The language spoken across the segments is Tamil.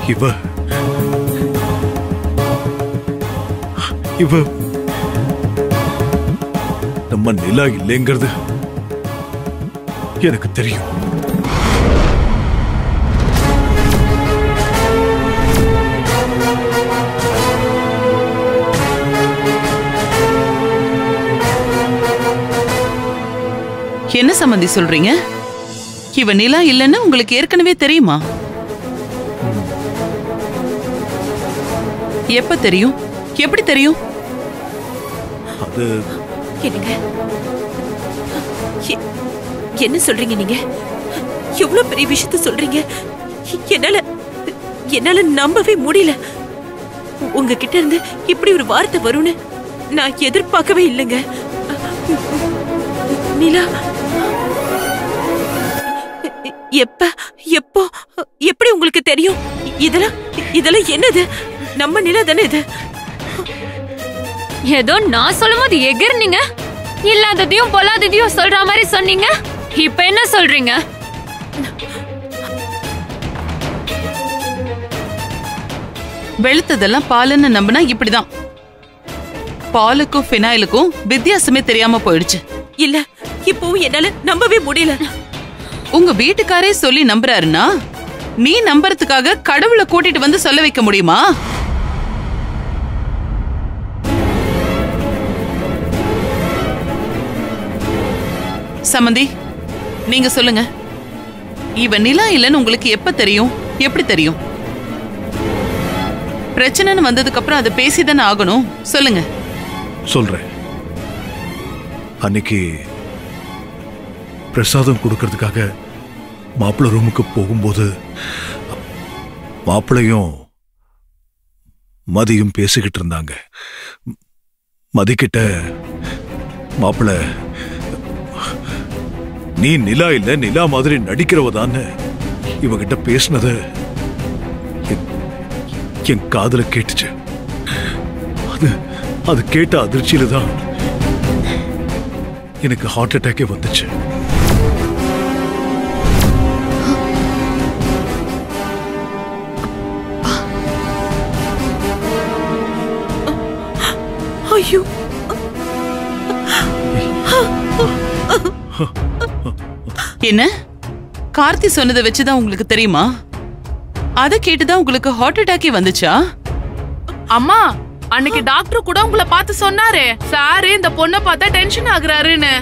இவ இவ நம்ம நிலா இல்லைங்கிறது எனக்கு தெரியும் என்ன சம்மந்தி சொல்றீங்க இவ நிலா இல்லைன்னு உங்களுக்கு ஏற்கனவே தெரியுமா எப்ப தெரியும் எப்படி தெரியும் அது என்னங்க எ- என்ன சொல்றீங்க நீங்க எவ்வளவு பெரிய விஷயத்த சொல்றீங்க என்னால என்னால நம்பவே முடியல உங்ககிட்ட இருந்து இப்படி ஒரு வார்த்தை வரும்னு நான் எதிர்பார்க்கவே இல்லைங்க நிலா எப்ப எப்போ எப்படி உங்களுக்கு தெரியும் இதெல்லாம் இதெல்லாம் என்னது நம்ம நிலா தானே இது ஏதோ நான் சொல்லும் போது எகிர்னீங்க இல்லாததையும் பொல்லாததையும் சொல்ற மாதிரி சொன்னீங்க இப்ப என்ன சொல்றீங்க வெளுத்ததெல்லாம் பாலுன்னு நம்பினா இப்படிதான் பாலுக்கும் ஃபினாயிலுக்கும் வித்தியாசமே தெரியாம போயிடுச்சு இல்ல இப்பவும் என்னால நம்பவே முடியல உங்க வீட்டுக்காரே சொல்லி நம்புறாருன்னா நீ நம்புறதுக்காக கடவுளை கூட்டிட்டு வந்து சொல்ல வைக்க முடியுமா சமந்தி நீங்க சொல்லுங்க இவ நிலா இல்லைன்னு உங்களுக்கு எப்ப தெரியும் எப்படி தெரியும் பிரச்சனைன்னு வந்ததுக்கு அப்புறம் அதை பேசிதானே ஆகணும் சொல்லுங்க சொல்றேன் அன்னைக்கு பிரசாதம் கொடுக்கறதுக்காக மாப்பிள்ளை ரூமுக்கு போகும்போது மாப்பிள்ளையும் மதியும் பேசிக்கிட்டு இருந்தாங்க மதிக்கிட்ட மாப்பிள்ளை நீ நிலா இல்ல நிலா மாதிரி நடிக்கிறவதான்னு இவகிட்ட பேசினது என்- என் காதுல கேட்டுச்சு அது அது கேட்ட அதிர்ச்சியில தான் எனக்கு ஹார்ட் அட்டாக்கே வந்துச்சு ஐயோ என்ன கார்த்தி சொன்னதை வச்சுதான் உங்களுக்கு தெரியுமா அதை கேட்டுதான் உங்களுக்கு ஹார்ட் அட்டாக்கே வந்துச்சா அம்மா அன்னைக்கு டாக்டர் கூட உங்களை பார்த்து சொன்னாரே சாரு இந்த பொண்ணை பார்த்தா டென்ஷன் ஆகுறாருன்னு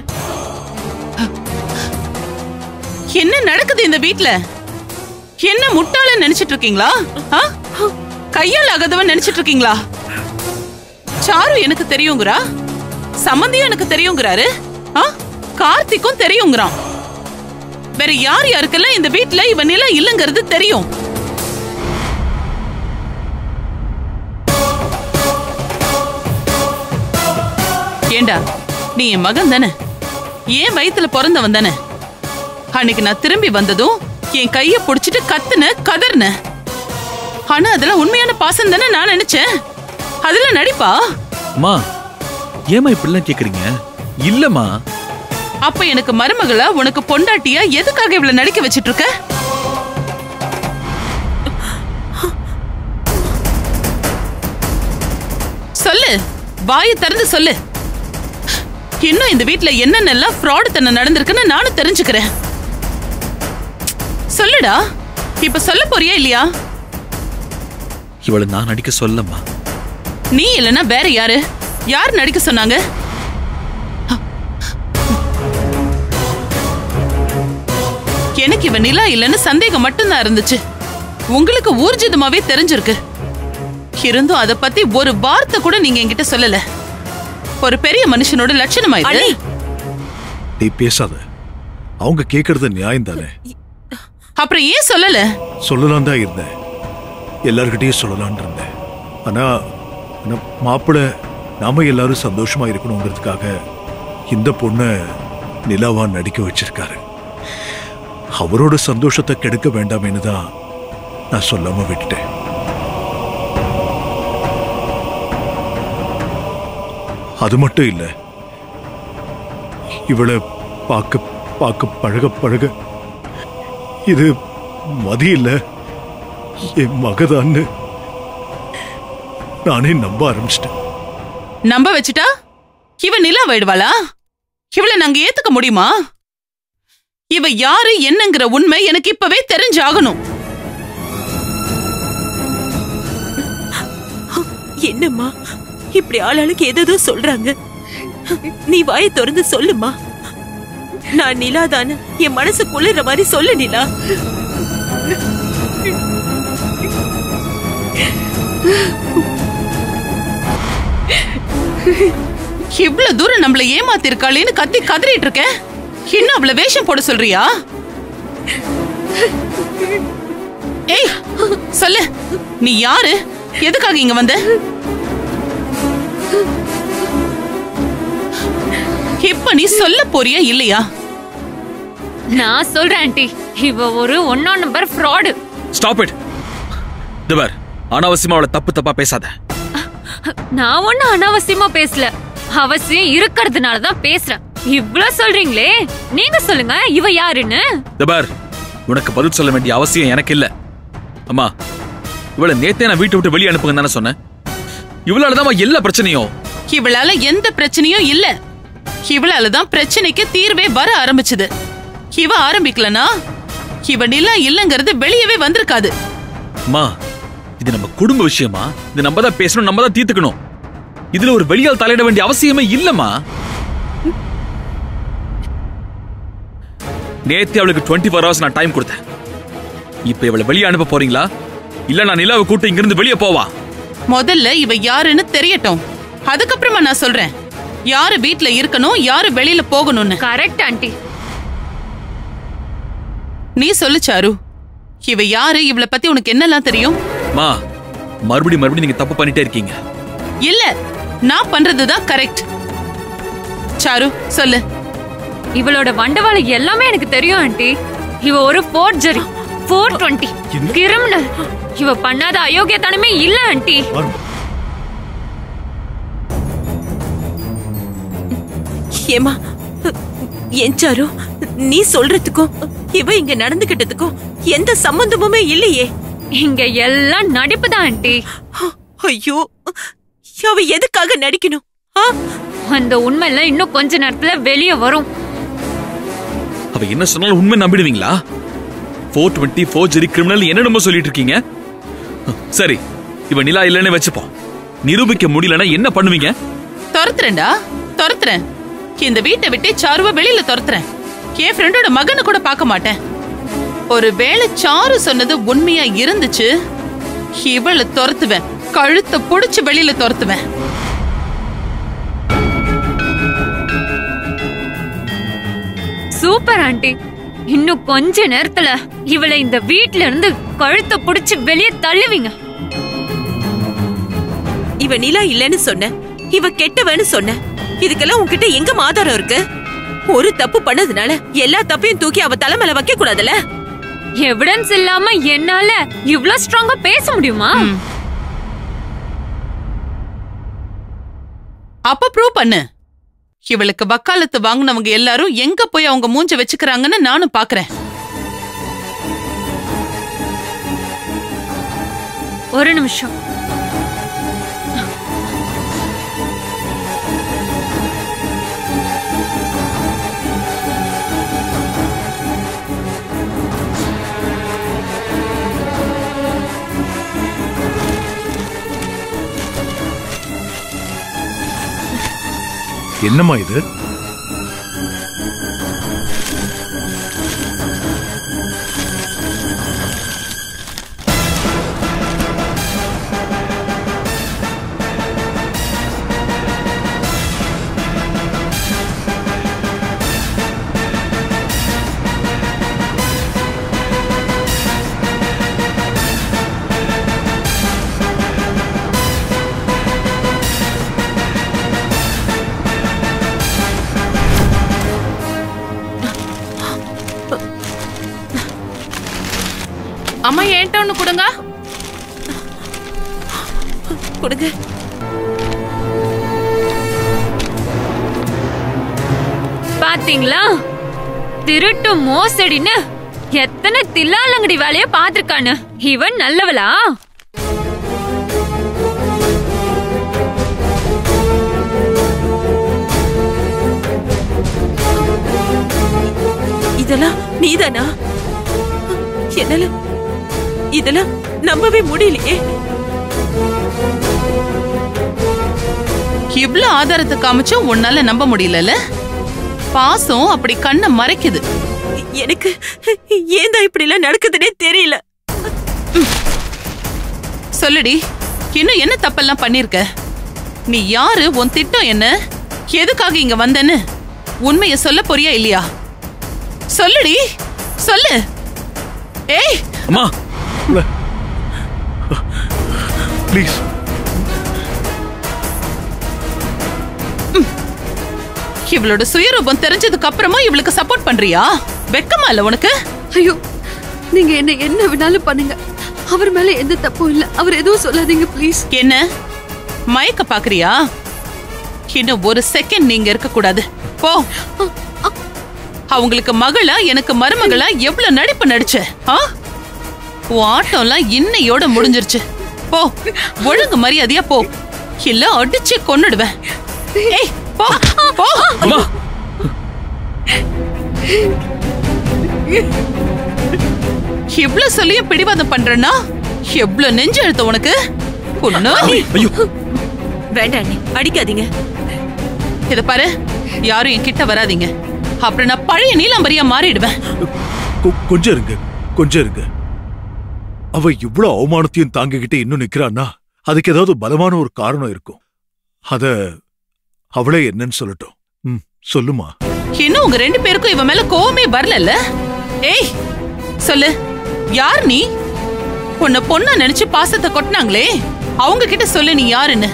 என்ன நடக்குது இந்த வீட்ல என்ன முட்டாள நினைச்சிட்டு இருக்கீங்களா ஆ? கையால் ஆகாதவன் நினைச்சிட்டு இருக்கீங்களா சாரு எனக்கு தெரியுங்கிறா சம்மந்தியும் எனக்கு தெரியுங்கிறாரு ஆ? கார்த்திக்கும் தெரியுங்கிறான் வேற யார் யாருக்கெல்லாம் இந்த வீட்ல இவன் நிலம் இல்லைங்கிறது தெரியும் ஏண்டா நீ என் மகன் தானே ஏன் வயித்துல பிறந்தவன் தானே அன்னைக்கு நான் திரும்பி வந்ததும் என் கைய புடிச்சிட்டு கத்துன கதர்ன ஆனா அதெல்லாம் உண்மையான பாசம் தானே நான் நினைச்சேன் அதெல்லாம் நடிப்பா அம்மா ஏமா இப்படிலாம் கேக்குறீங்க இல்லம்மா அப்ப எனக்கு மருமகளா உனக்கு பொண்டாட்டியா எதுக்காக இவ்வளவு நடிக்க வச்சிட்டு இருக்க சொல்லு வாயை திறந்து சொல்லு இன்னும் இந்த வீட்ல என்னென்னலாம் ஃப்ராடு தன்னை நடந்திருக்குன்னு நானும் தெரிஞ்சுக்கிறேன் சொல்லுடா இப்ப சொல்ல போறியா இல்லையா இவளை நான் நடிக்க சொல்லம்மா நீ இல்லனா வேற யாரு யார் நடிக்க சொன்னாங்க எனக்கு இவன் நிலா இல்லைன்னு சந்தேகம் மட்டும்தான் இருந்துச்சு உங்களுக்கு ஊர்ஜிதமாவே தெரிஞ்சிருக்கு இருந்தும் அத பத்தி ஒரு வார்த்தை கூட நீங்க என்கிட்ட சொல்லல ஒரு பெரிய மனுஷனோட லட்சணமா இது அண்ணி நீ பேசாத அவங்க கேக்குறது நியாயம் தானே அப்புறம் ஏன் சொல்லல சொல்லலாம் தான் இருந்தேன் எல்லார்கிட்டயும் சொல்லலாம்னு இருந்தேன் ஆனா ஆனா மாப்பிள்ளை நாம எல்லாரும் சந்தோஷமா இருக்கணுங்கிறதுக்காக இந்த பொண்ணை நிலாவா நடிக்க வச்சிருக்காரு அவரோட சந்தோஷத்தை கெடுக்க வேண்டாமேன்னு தான் நான் சொல்லாம விட்டுட்டேன் அது மட்டும் இல்ல இவளை பார்க்க பார்க்க பழக பழக இது மதி இல்ல என் மகதான்னு நானே நம்ப ஆரம்பிச்சிட்டேன் நம்ப வச்சுட்டா இவ நிலா போயிடுவாளா இவள நாங்க ஏத்துக்க முடியுமா இவ யாரு என்னங்கிற உண்மை எனக்கு இப்பவே தெரிஞ்சாகணும் என்னம்மா இப்படி ஆளாளுக்கு ஏதேதோ சொல்றாங்க நீ வாயை திறந்து சொல்லுமா நான் நிலாதான என் மனசு குளிர்ற மாதிரி சொல்லு நிலா இவ்ளோ தூரம் நம்மள ஏமாத்திருக்காளேன்னு கத்தி கதறிட்டு இருக்க இன்னும் அவள வேஷம் போட சொல்றியா ஏய் சொல்லு நீ யாரு எதுக்காக இங்க வந்த இப்ப நீ சொல்ல போறியா இல்லையா நான் சொல்றேன் ஆண்டி இவ ஒரு ஒன்னா நம்பர் ஃப்ராடு ஸ்டாப் இட் திவர் அனாவசியமா அவளை தப்பு தப்பா பேசாத நான் ஒண்ணும் அனாவசியமா பேசல அவசியம் இருக்கிறதுனால தான் பேசுறேன் இவ்ளோ சொல்றீங்களே நீங்க சொல்லுங்க இவ யாருன்னு திவர் உனக்கு பதில் சொல்ல வேண்டிய அவசியம் எனக்கு இல்ல அம்மா இவளை நேத்தே நான் வீட்டை விட்டு வெளியே அனுப்புங்க தானே சொன்னேன் இவளாலதான் எல்லா பிரச்சனையும் இவளால எந்த பிரச்சனையும் இல்ல இவளால தான் பிரச்சனைக்கு தீர்வே வர ஆரம்பிச்சது இவ ஆரம்பிக்கலனா இவ நிலா இல்லங்கிறது வெளியவே வந்திருக்காது அம்மா இது நம்ம குடும்ப விஷயமா இது நம்ம தான் பேசணும் நம்ம தான் தீர்த்துக்கணும் இதுல ஒரு வெளியால் தலையிட வேண்டிய அவசியமே இல்லம்மா நேத்து அவளுக்கு டுவெண்ட்டி ஃபோர் ஹவர்ஸ் நான் டைம் கொடுத்தேன் இப்ப இவளை வெளியே அனுப்ப போறீங்களா இல்ல நான் நிலாவை கூட்டு இங்கிருந்து வெளியே போவா முதல்ல இவ யாருன்னு தெரியட்டும் அதுக்கப்புறமா நான் சொல்றேன் யாரு வீட்ல இருக்கணும் யாரு வெளியில போகணும்னு கரெக்ட் ஆண்டி நீ சொல்லு சாரு இவ யாரு இவள பத்தி உனக்கு என்னெல்லாம் தெரியும் மா மறுபடியும் மறுபடியும் நீங்க தப்பு பண்ணிட்டே இருக்கீங்க இல்ல நான் பண்றதுதான் கரெக்ட் சாரு சொல்லு இவளோட வண்டவாள எல்லாமே எனக்கு தெரியும் ஆண்டி இவ ஒரு ஃபோர்ஜரி ஃபோர் டுவெண்ட்டி கிரிமினல் இவ பண்ணாத அயோக்கியத்தனமே இல்ல ஆண்டி பாருங்க ஏமா என் சாரு நீ சொல்றதுக்கும் இவ இங்க நடந்துகிட்டதுக்கும் எந்த சம்பந்தமுமே இல்லையே இங்க எல்லாம் நடிப்பு தான் ஆண்டி ஐயோ அவ எதுக்காக நடிக்கணும் ஆ? அந்த உண்மையெல்லாம் இன்னும் கொஞ்ச நேரத்துல வெளியே வரும் அவ என்ன சொன்னாலும் உண்மை நம்பிடுவீங்களா four twenty forgery criminal என்னென்னமோ சொல்லிட்டு இருக்கீங்க சரி இவ நிலா இல்லைன்னு வச்சுப்போம் நிரூபிக்க முடியலன்னா என்ன பண்ணுவீங்க துரத்துறேன்டா துரத்துறேன் இந்த வீட்டை விட்டு சாருவ வெளியில துரத்துறேன் என் ஃப்ரெண்டோட மகனை கூட பார்க்க மாட்டேன் ஒருவேளை சாரு சொன்னது உண்மையா இருந்துச்சு இவளை துரத்துவேன் கழுத்தை புடிச்சு வெளியில துரத்துவேன் சூப்பர் ஆண்டி இன்னும் கொஞ்ச நேரத்துல இவளை இந்த வீட்ல இருந்து கழுத்தை புடிச்சு வெளியே தள்ளுவீங்க இவ நிலா இல்லைன்னு சொன்ன இவ கெட்டவன்னு சொன்ன இதுக்கெல்லாம் உன்கிட்ட எங்க ஆதாரம் இருக்கு ஒரு தப்பு பண்ணதுனால எல்லா தப்பையும் தூக்கி அவ தலைமையில வைக்க கூடாதுல்ல எவிடன்ஸ் இல்லாம என்னால இவ்ளோ ஸ்ட்ராங்கா பேச முடியுமா அப்ப ப்ரூவ் பண்ணு இவளுக்கு வக்காலத்து வாங்குனவங்க எல்லாரும் எங்க போய் அவங்க மூஞ்ச வச்சுக்கிறாங்கன்னு நானும் பாக்குறேன் ஒரு நிமிஷம் என்னம்மா இது அம்மா என்கிட்ட ஒண்ணு கொடுங்க கொடுங்க பாத்தீங்களா திருட்டு மோசடின்னு எத்தனை தில்லாலங்கடி வேலைய பாத்திருக்கானு இவன் நல்லவளா இதெல்லாம் நீதானா என்னால இதெல்லாம் நம்பவே முடியலையே இவ்ளோ ஆதாரத்தை காமிச்சும் உன்னால நம்ப முடியலல பாசம் அப்படி கண்ணை மறைக்குது எனக்கு ஏன் தான் இப்படி எல்லாம் நடக்குதுன்னே தெரியல சொல்லுடி இன்னும் என்ன தப்பெல்லாம் பண்ணிருக்க நீ யாரு உன் திட்டம் என்ன எதுக்காக இங்க வந்தேன்னு உண்மைய சொல்ல போறியா இல்லையா சொல்லுடி சொல்லு ஏய் அம்மா ப்ளீஸ் இவளோட சுயரூபம் தெரிஞ்சதுக்கு அப்புறமா இவளுக்கு சப்போர்ட் பண்றியா வெக்கமா இல்ல உனக்கு ஐயோ நீங்க என்ன என்ன வேணாலும் பண்ணுங்க அவர் மேல எந்த தப்பும் இல்ல அவர் எதுவும் சொல்லாதீங்க ப்ளீஸ் என்ன மயக்க பாக்குறியா இன்னும் ஒரு செகண்ட் நீங்க இருக்க கூடாது போ அவங்களுக்கு மகளா எனக்கு மருமகளா எவ்வளவு நடிப்பு நடிச்ச ஆ? உன் ஆட்டம்லாம் இன்னையோட முடிஞ்சிருச்சு போ ஒழுங்கு மரியாதையா போ இல்ல அடிச்சு கொன்னுடுவேன் ஏய் போ போ அம்மா இவ்ளோ சொல்லியும் பிடிவாதம் பண்றேன்னா எவ்வளவு நெஞ்சு எழுத்த உனக்கு பொண்ணு ஐயோ வேண்டாம் அண்ணி அடிக்காதீங்க இத பாரு யாரும் என் கிட்ட வராதீங்க அப்புறம் நான் பழைய நீலாம்பரியா மாறிடுவேன் கொ- கொஞ்சம் இருங்க கொஞ்சம் இருங்க அவ இவ்வளவு அவமானத்தையும் தாங்கிக்கிட்டு இன்னும் நிக்கிறான்னா அதுக்கு ஏதாவது பலமான ஒரு காரணம் இருக்கும் அத அவளே என்னன்னு சொல்லட்டும் ம் சொல்லுமா இன்னும் உங்க ரெண்டு பேருக்கும் இவன் மேல கோவமே வரலல்ல ஏய் சொல்லு யார் நீ உன்னை பொண்ணா நினைச்சு பாசத்தை கொட்டினாங்களே அவங்க கிட்ட சொல்லு நீ யாருன்னு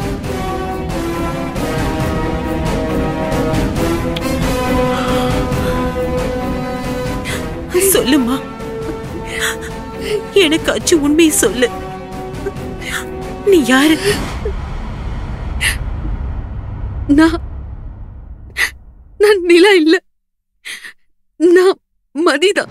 சொல்லுமா எனக்கு அச்சு உண்மையை சொல்லு நீ யாரு நான் நான் நிலா இல்ல நான் மதிதான்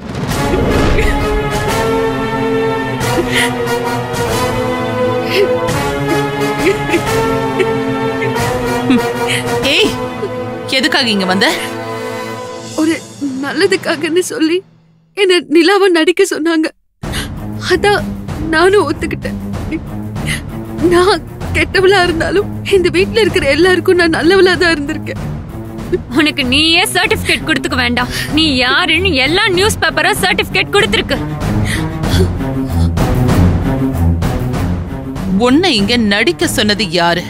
ஏய் எதுக்காக இங்க வந்த ஒரு நல்லதுக்காகன்னு சொல்லி என்ன நிலாவை நடிக்க சொன்னாங்க அதான் நானும் ஒத்துக்கிட்டேன் நான் கெட்டவளா இருந்தாலும் இந்த வீட்ல இருக்கிற எல்லாருக்கும் நான் நல்லவளா தான் இருந்திருக்கேன் உனக்கு நீயே சர்டிபிகேட் கொடுத்துக்க வேண்டாம் நீ யாருன்னு எல்லா நியூஸ் பேப்பரும் சர்டிபிகேட் கொடுத்துருக்கு உன்னை இங்க நடிக்க சொன்னது யாரு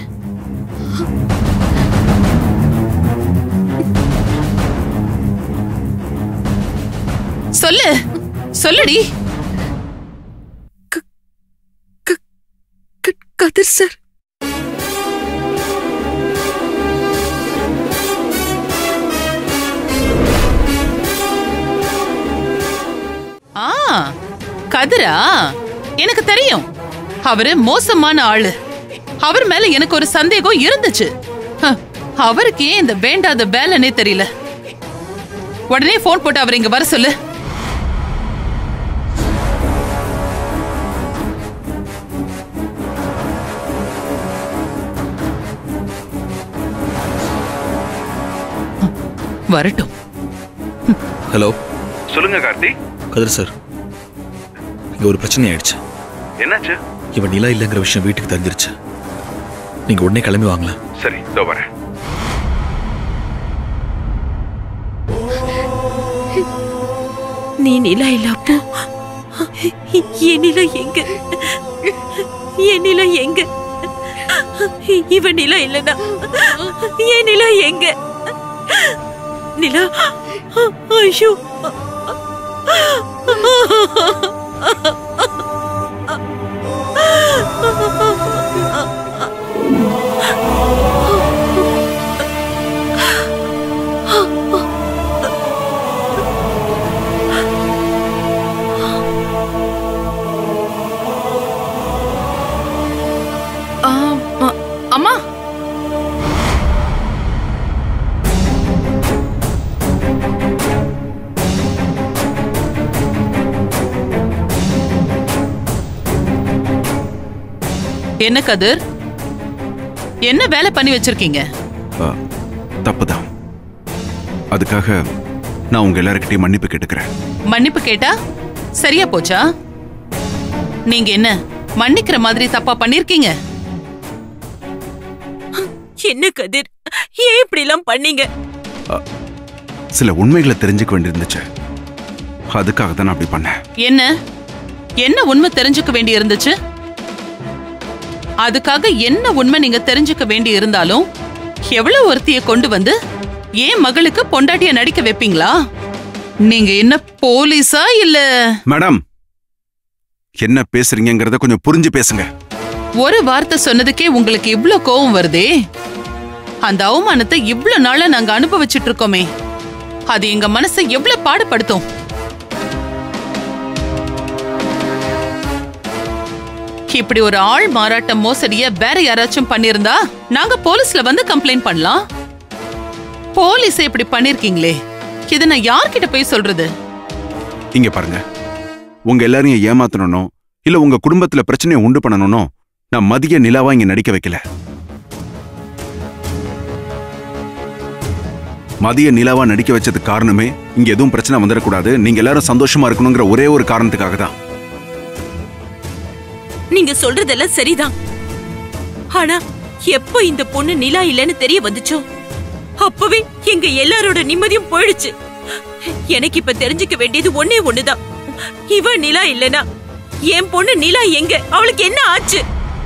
சொல்லு சொல்லுடி க- கதிர் சார் ஆ கதிரா எனக்கு தெரியும் அவரு மோசமான ஆளு அவர் மேல எனக்கு ஒரு சந்தேகம் இருந்துச்சு ஹ, அவருக்கு ஏன் இந்த வேண்டாத வேலைன்னே தெரியல உடனே போன் போட்டு அவர் இங்க வர சொல்லு வரட்டும் ஹலோ சொல்லுங்க கார்த்தி கதிர் சார் இங்க ஒரு பிரச்சனை ஆயிடுச்சு என்னாச்சு இவன் நிலா இல்லைங்கிற விஷயம் வீட்டுக்கு தெரிஞ்சிருச்சு நீங்க உடனே கிளம்பி வாங்களேன் சரி இதோ வரேன் நீ நிலா இல்ல அப்போ என் நிலா எங்க என் நிலா எங்க இவன் நிலா இல்லனா என் நிலா எங்க நிலா ஐயோ ஆ, அ, அம்மா என்ன கதிர் என்ன வேலை பண்ணி வச்சிருக்கீங்க தப்புதான் அதுக்காக நான் உங்க எல்லாருக்கிட்டையும் மன்னிப்பு கேட்டுக்கிறேன் மன்னிப்பு கேட்டா சரியா போச்சா நீங்க என்ன மன்னிக்கிற மாதிரி தப்பா பண்ணிருக்கீங்க என்ன கதிர் ஏன் இப்படி எல்லாம் பண்ணீங்க சில உண்மைகளை தெரிஞ்சுக்க வேண்டியிருந்துச்சு அதுக்காக தான் நான் அப்படி பண்ணேன் என்ன என்ன உண்மை தெரிஞ்சுக்க வேண்டி இருந்துச்சு அதுக்காக என்ன உண்மை நீங்க தெரிஞ்சுக்க வேண்டி இருந்தாலும் எவ்வளவு ஒருத்திய கொண்டு வந்து ஏன் மகளுக்கு பொண்டாட்டிய நடிக்க வைப்பீங்களா நீங்க என்ன போலீஸா இல்ல மேடம் என்ன பேசுறீங்கங்கறத கொஞ்சம் புரிஞ்சு பேசுங்க ஒரு வார்த்தை சொன்னதுக்கே உங்களுக்கு இவ்ளோ கோவம் வருதே அந்த அவமானத்தை இவ்ளோ நாளா நாங்க அனுபவிச்சுட்டு இருக்கோமே அது எங்க மனசை எவ்வளவு பாடுபடுத்தும் இப்படி ஒரு ஆள் மாறாட்ட மோசடிய வேற யாராச்சும் பண்ணிருந்தா நாங்க போலீஸ்ல வந்து கம்ப்ளைண்ட் பண்ணலாம் போலீஸ் இப்படி பண்ணிருக்கீங்களே இதை நான் யார்கிட்ட போய் சொல்றது இங்க பாருங்க உங்க எல்லாரையும் ஏமாத்தணும்னோ இல்ல உங்க குடும்பத்துல பிரச்சனையை உண்டு பண்ணணும்னோ நான் மதிய நிலாவா இங்க நடிக்க வைக்கல மதிய நிலாவா நடிக்க வச்சதுக்கு காரணமே இங்க எதுவும் பிரச்சனை வந்துடக்கூடாது நீங்க எல்லாரும் சந்தோஷமா இருக்கணுங்கிற ஒரே ஒரு காரணத்துக்காக தான் நீங்க சொல்றதெல்லாம் சரிதான் ஆனா எப்போ இந்த பொண்ணு நிலா இல்லைன்னு தெரிய வந்துச்சோ அப்பவே எங்க எல்லாரோட நிம்மதியும் போயிடுச்சு எனக்கு இப்ப தெரிஞ்சுக்க வேண்டியது ஒண்ணே ஒண்ணுதான் இவ நிலா இல்லனா என் பொண்ணு நிலா எங்க அவளுக்கு என்ன ஆச்சு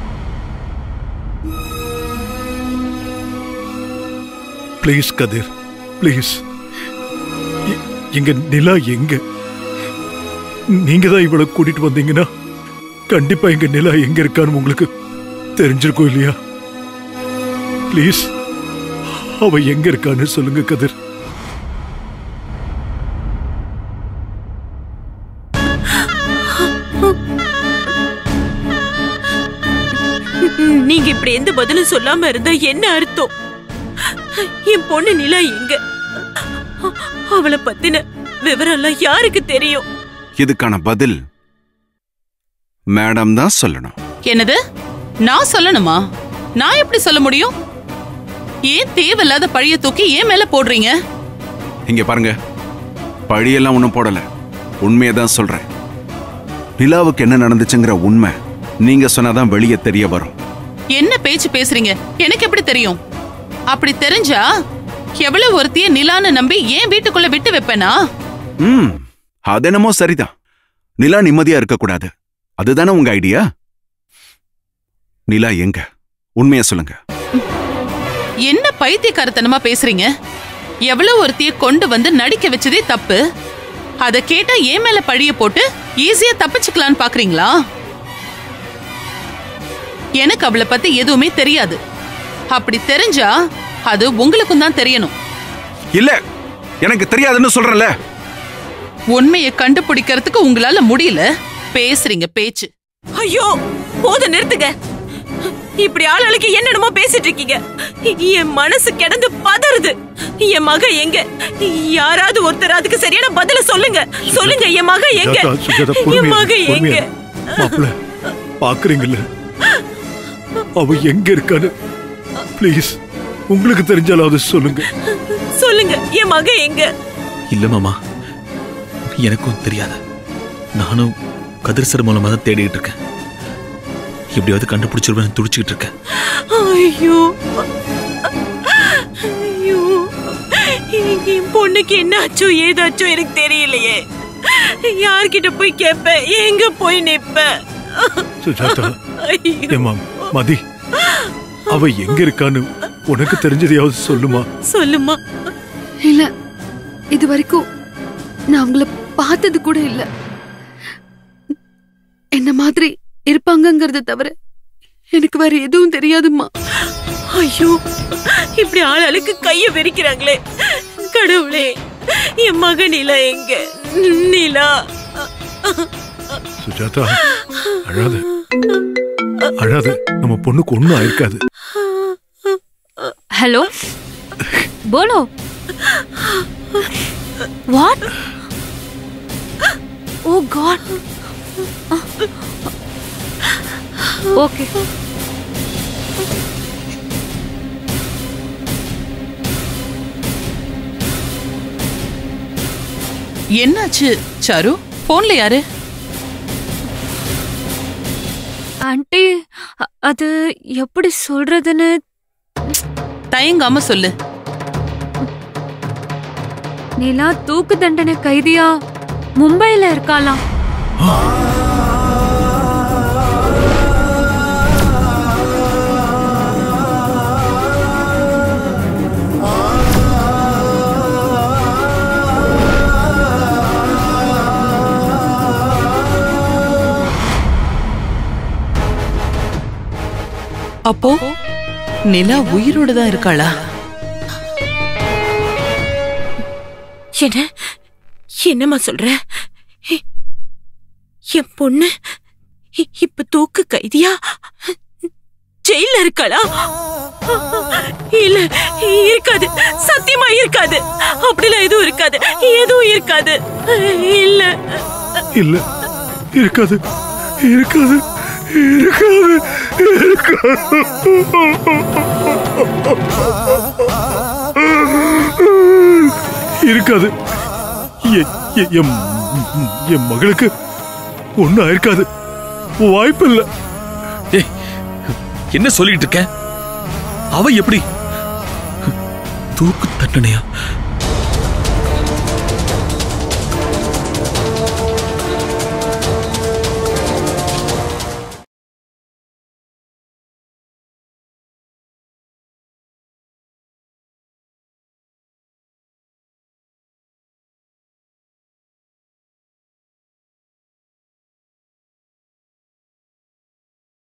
ப்ளீஸ் கதிர் ப்ளீஸ் எங்க நிலா எங்க நீங்க தான் இவளை கூட்டிட்டு வந்தீங்கன்னா கண்டிப்பா எங்க நிலா எங்க இருக்கான்னு உங்களுக்கு தெரிஞ்சிருக்கும் இல்லையா ப்ளீஸ் அவ எங்க இருக்கான்னு சொல்லுங்க கதிர் நீங்க இப்படி எந்த பதிலும் சொல்லாம இருந்தா என்ன அர்த்தம் என் பொண்ணு நிலா எங்க அவளை பத்தின விவரம் எல்லாம் யாருக்கு தெரியும் இதுக்கான பதில் மேடம் தான் சொல்லணும் என்னது நான் சொல்லணுமா நான் எப்படி சொல்ல முடியும் ஏன் தேவையில்லாத பழிய தூக்கி ஏன் மேல போடுறீங்க இங்க பாருங்க பழியெல்லாம் ஒன்றும் போடல உண்மையை தான் சொல்றேன் நிலாவுக்கு என்ன நடந்துச்சுங்கிற உண்மை நீங்க சொன்னாதான் வெளியே தெரிய வரும் என்ன பேச்சு பேசுறீங்க எனக்கு எப்படி தெரியும் அப்படி தெரிஞ்சா எவ்வளவு ஒருத்திய நிலான்னு நம்பி ஏன் வீட்டுக்குள்ள விட்டு வைப்பேனா ம் அதென்னமோ சரிதான் நிலா நிம்மதியா இருக்கக்கூடாது அதுதானே உங்க ஐடியா நிலா எங்க உண்மையை சொல்லுங்க என்ன பைத்தியக்காரத்தனமா பேசுறீங்க எவ்வளவு ஒருத்திய கொண்டு வந்து நடிக்க வச்சதே தப்பு அத கேட்டா ஏன் மேல பழிய போட்டு ஈஸியா தப்பிச்சுக்கலான்னு பாக்குறீங்களா எனக்கு அவளை பத்தி எதுவுமே தெரியாது அப்படி தெரிஞ்சா அது உங்களுக்கும் தான் தெரியணும் இல்ல எனக்கு தெரியாதுன்னு சொல்றேன்ல உண்மையை கண்டுபிடிக்கிறதுக்கு உங்களால முடியல பேசுறீங்க பேச்சு ஐயோ போத நிறுத்துங்க இப்படி ஆளாளுக்கு என்னென்னமோ பேசிட்டு இருக்கீங்க என் மனசு கிடந்து பதறுது என் மக எங்க யாராவது ஒருத்தர் அதுக்கு சரியான பதில சொல்லுங்க சொல்லுங்க என் மக எங்க சுஜாதா, சுஜாதா, என் பொறுமையா மக இரு, எங்க பொறுமையா இரு. மாப்பிள பாக்குறீங்கல்ல அவ எங்க இருக்கான்னு ப்ளீஸ் உங்களுக்கு தெரிஞ்சாலாவது சொல்லுங்க சொல்லுங்க என் மக எங்க இல்ல மாமா எனக்கும் தெரியாது நானும் கதிர் சார் மூலமா தான் தேடிட்டு இருக்கேன் எப்படியாவது கண்டுபிடிச்சிருவேன் துடிச்சுக்கிட்டு இருக்கேன் ஐயோ ஐயோ என் பொண்ணுக்கு என்ன ஆச்சோ ஏதாச்சோ எனக்கு தெரியலையே யார்கிட்ட போய் கேட்பேன் எங்க போய் நிப்பேன் சுஜாதா ஐயோ ஏமா மதி அவ எங்க இருக்கான்னு உனக்கு தெரிஞ்சதையாவது சொல்லுமா சொல்லுமா இல்ல இது வரைக்கும் நான் அவங்கள பார்த்தது கூட இல்ல என்ன மாதிரி இருப்பாங்கங்கறத தவிர எனக்கு வேற எதுவும் தெரியாதும்மா ஐயோ இப்படி ஆளாளுக்கு கைய வெறிக்கிறாங்களே கடவுளே என் மக நிலா எங்க நிலா சுஜாதா அழாத அழாத நம்ம பொண்ணுக்கு ஒண்ணும் ஆயிருக்காது हेलो बोलो व्हाट ओ गॉड ओके என்னாச்சு சாரு போன்ல யாரு ஆண்டி அ- அது எப்படி சொல்றதுன்னு தயங்காம சொல்லு நிலா தூக்கு தண்டனை கைதியா மும்பைல இருக்காளாம் அப்போ நிலா உயிரோட தான் இருக்காளா என்ன என்னம்மா சொல்ற எ- என் பொண்ணு இ- இப்ப தூக்கு கைதியா ஜெயில இருக்காளா இல்ல இருக்காது சத்தியமா இருக்காது அப்படிலாம் எதுவும் இருக்காது எதுவும் இருக்காது இல்ல இல்ல இருக்காது இருக்காது இருக்காது இருக்காது எ- எ- என் என் மகளுக்கு ஒண்ணும் ஆயிருக்காது வாய்ப்பு இல்லை ஏய் என்ன சொல்லிட்டு இருக்க அவ எப்படி தூக்கு தண்டனையா